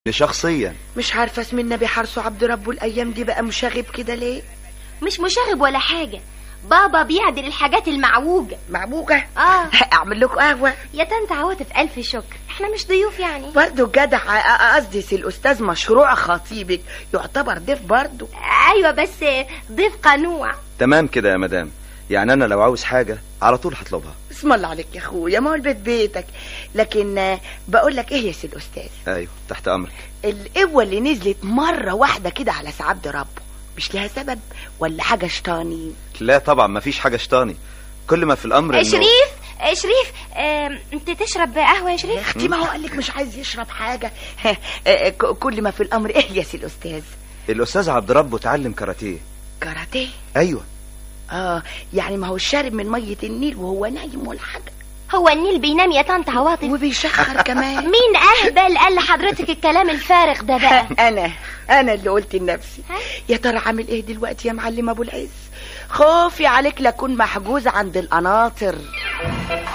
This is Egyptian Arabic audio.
شخصيا مش عارفه اسم النبي حرصه عبد ربه الايام دي بقى مشاغب كده ليه مش مشاغب ولا حاجة بابا بيعدل الحاجات المعوجة معبوكه اه اعمل لكم قهوه يا طنط عواطف ألف شكر احنا مش ضيوف يعني برضه جدع أ- قصدي سي الاستاذ مشروع خطيبك يعتبر ضيف برضه ايوه بس ضيف قنوع تمام كده يا مدام يعني انا لو عاوز حاجة على طول هطلبها اسم الله عليك يا اخويا ما هو البيت بيتك لكن آه، بقول لك ايه يا سي الاستاذ ايوه تحت امرك القوه اللي نزلت مره واحده كده على سعد ربه مش لها سبب ولا حاجه شطاني لا طبعا ما فيش حاجة شطاني كل ما في الامر إنه- شريف شريف آم، انت تشرب قهوة يا يا شريف اختي ما هو قال لك مش عايز يشرب حاجه آه، ك- كل ما في الامر ايه يا سي الاستاذ الاستاذ عبد ربه اتعلم كاراتيه كاراتيه ايوه اه يعني ما هو شارب من ميه النيل وهو نايم ولا حاجه هو النيل بينام يا طنط عواطف وبيشخر كمان مين اهبل قال لحضرتك الكلام الفارغ ده بقى انا انا اللي قلت لنفسي ها؟ يا ترى عامل ايه دلوقتي يا معلم ابو العز خوفي عليك لاكون محجوز عند القناطر